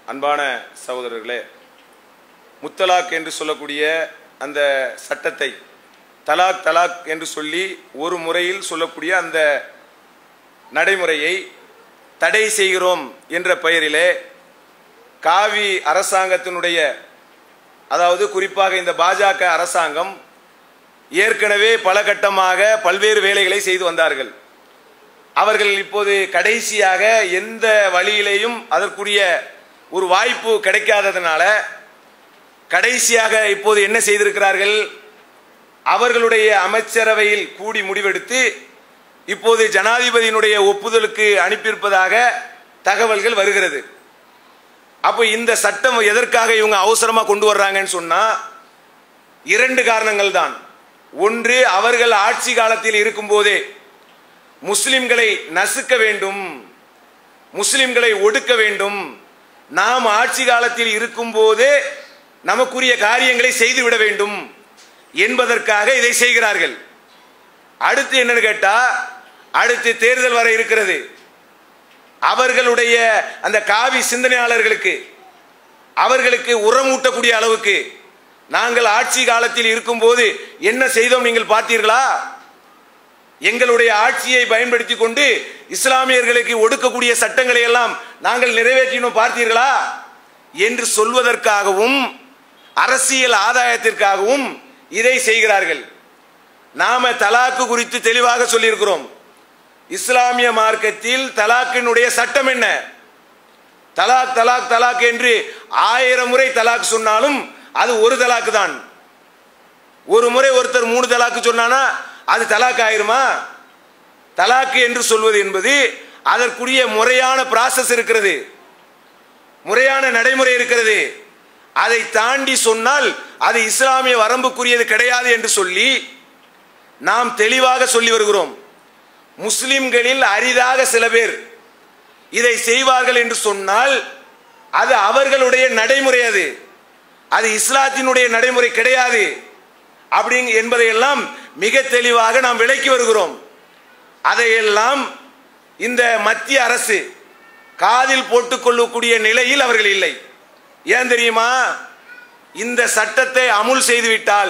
அன்பான சகோதரர்களே முத்தலாக் என்று சொல்லக்கூடிய அந்த சட்டத்தை தலாக் தலாக் என்று சொல்லி ஒரு முறையில் சொல்லக்கூடிய அந்த நடைமுறையை தடை செய்கிறோம் என்ற பெயரிலே காவி அரசாங்கத்தினுடைய அதாவது குறிப்பாக இந்த பாஜக அரசாங்கம் ஏற்கனவே பல கட்டமாக பல்வேறு வேலைகளை செய்து வந்தார்கள் அவர்கள் இப்போது கடைசியாக எந்த வழியிலேயும் அதற்குரிய ஒரு வாய்ப்பு கிடைக்காததுனால கடைசியாக இப்போது என்ன செய்திருக்கிறார்கள் அவர்களுடைய அமைச்சரவையில் கூடி முடிவெடுத்து இப்போது ஜனாதிபதியினுடைய ஒப்புதலுக்கு அனுப்பியிருப்பதாக தகவல்கள் வருகிறது அப்போ இந்த சட்டம் எதற்காக இவங்க அவசரமா கொண்டு வர்றாங்கன்னு சொன்னா இரண்டு காரணங்கள் தான் ஒன்று அவர்கள் ஆட்சி காலத்தில் இருக்கும்போதே முஸ்லிம்களை நசுக்க வேண்டும் முஸ்லிம்களை ஒடுக்க வேண்டும் நாம் ஆட்சி காலத்தில் இருக்கும்போதே நமக்குரிய காரியங்களை செய்துவிட வேண்டும் என்பதற்காக இதை செய்கிறார்கள் அடுத்து என்னன்னு கேட்டா அடுத்து தேர்தல் வர இருக்கிறது அவர்களுடைய அந்த காவி சிந்தனையாளர்களுக்கு அவர்களுக்கு உரம் ஊட்டக்கூடிய அளவுக்கு நாங்கள் ஆட்சி காலத்தில் இருக்கும்போது என்ன செய்தோம் நீங்கள் பார்த்தீர்களா எங்களுடைய ஆட்சியை பயன்படுத்தி கொண்டு இஸ்லாமியர்களுக்கு ஒடுக்கக்கூடிய சட்டங்களை எல்லாம் நாங்கள் நிறைவேற்றினோம் பார்த்தீர்களா என்று சொல்வதற்காகவும் அரசியல் ஆதாயத்திற்காகவும் இதை செய்கிறார்கள் நாம தலாக்கு குறித்து தெளிவாக சொல்லியிருக்கிறோம் இஸ்லாமிய மார்க்கத்தில் தலாக்கினுடைய சட்டம் என்ன தலாக் தலாக் தலாக் என்று ஆயிரம் முறை தலாக் சொன்னாலும் அது ஒரு தலாக்கு தான் ஒரு முறை ஒருத்தர் மூணு தலாக்கு சொன்னானா அது தலாக் ஆயிருமா தலாக்கு என்று சொல்வது என்பது அதற்குரிய முறையான ப்ராசஸ் இருக்கிறது முறையான நடைமுறை இருக்கிறது அதை தாண்டி சொன்னால் அது இஸ்லாமிய வரம்புக்குரியது கிடையாது என்று சொல்லி நாம் தெளிவாக சொல்லி வருகிறோம் முஸ்லிம்களில் அரிதாக சில பேர் இதை செய்வார்கள் என்று சொன்னால் அது அவர்களுடைய நடைமுறை அது அது இஸ்லாத்தினுடைய நடைமுறை கிடையாது அப்படி என்பதையெல்லாம் மிக தெளிவாக நாம் விளக்கி வருகிறோம் அதையெல்லாம் இந்த மத்திய அரசு காதில் போட்டுக்கொள்ளக்கூடிய நிலையில் அவர்கள் இல்லை ஏன் தெரியுமா இந்த சட்டத்தை அமுல் செய்துவிட்டால்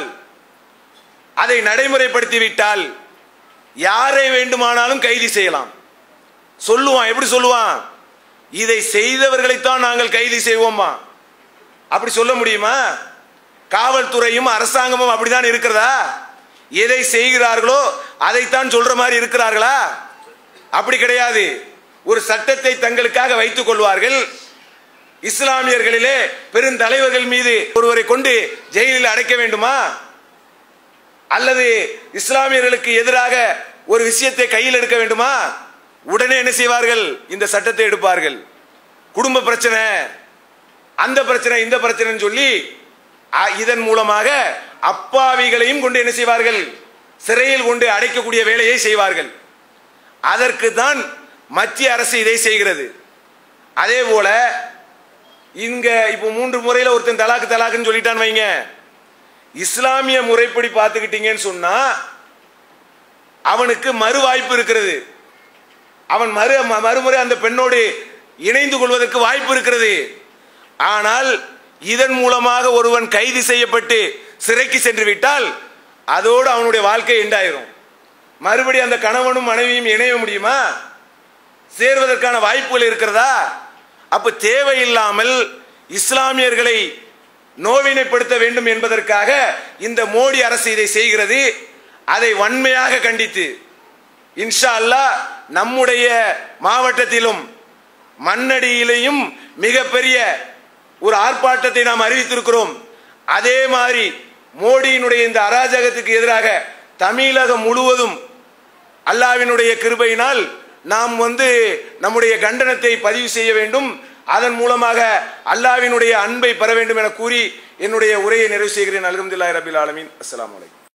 அதை நடைமுறைப்படுத்தி விட்டால் யாரை வேண்டுமானாலும் கைது செய்யலாம் சொல்லுவான் எப்படி சொல்லுவான் இதை செய்தவர்களைத்தான் நாங்கள் கைது செய்வோமா அப்படி சொல்ல முடியுமா காவல்துறையும் அரசாங்கமும் அப்படிதான் இருக்கிறதா எதை செய்கிறார்களோ அதைத்தான் சொல்ற மாதிரி இருக்கிறார்களா அப்படி கிடையாது ஒரு சட்டத்தை தங்களுக்காக வைத்துக் கொள்வார்கள் இஸ்லாமியர்களிலே பெருந்தலைவர்கள் மீது ஒருவரை கொண்டு ஜெயிலில் அடைக்க வேண்டுமா அல்லது இஸ்லாமியர்களுக்கு எதிராக ஒரு விஷயத்தை கையில் எடுக்க வேண்டுமா உடனே என்ன செய்வார்கள் இந்த சட்டத்தை எடுப்பார்கள் குடும்ப பிரச்சனை அந்த பிரச்சனை இந்த பிரச்சனைன்னு சொல்லி அ- இதன் மூலமாக அப்பாவிகளையும் கொண்டு என்ன செய்வார்கள் சிறையில் கொண்டு அடைக்கக்கூடிய வேலையை செய்வார்கள் அதற்கு தான் மத்திய அரசு இதை செய்கிறது அதே போல இங்க இப்போ மூன்று முறையில் ஒருத்தன் தலாக்கு தலாக்குன்னு சொல்லிட்டான் வைங்க இஸ்லாமிய முறைப்படி பார்த்துக்கிட்டீங்கன்னு சொன்னா அவனுக்கு மறு வாய்ப்பு இருக்கிறது அவன் மறு ம- மறுமுறை அந்த பெண்ணோடு இணைந்து கொள்வதற்கு வாய்ப்பு இருக்கிறது ஆனால் இதன் மூலமாக ஒருவன் கைது செய்யப்பட்டு சிறைக்கு சென்று விட்டால் அதோடு அவனுடைய வாழ்க்கை எண்டாயிரும் மறுபடி அந்த கணவனும் மனைவியும் இணைய முடியுமா சேர்வதற்கான வாய்ப்புகள் இருக்கிறதா அப்ப தேவையில்லாமல் இஸ்லாமியர்களை நோவினைப்படுத்த வேண்டும் என்பதற்காக இந்த மோடி அரசு இதை செய்கிறது அதை வன்மையாக கண்டித்து இன்ஷா அல்லாஹ் நம்முடைய மாவட்டத்திலும் மண்ணடியிலேயும் மிகப்பெரிய ஒரு ஆர்ப்பாட்டத்தை நாம் அறிவித்திருக்கிறோம் அதே மாதிரி மோடியினுடைய இந்த அராஜகத்துக்கு எதிராக தமிழகம் முழுவதும் அல்லாவினுடைய கிருபையினால் நாம் வந்து நம்முடைய கண்டனத்தை பதிவு செய்ய வேண்டும் அதன் மூலமாக அல்லாவினுடைய அன்பை பெற வேண்டும் என கூறி என்னுடைய உரையை நிறைவு செய்கிறேன் அல்ஹம்துலில்லாஹி ரபில் ஆலமீன் அஸ்ஸலாமு அலைக்கும்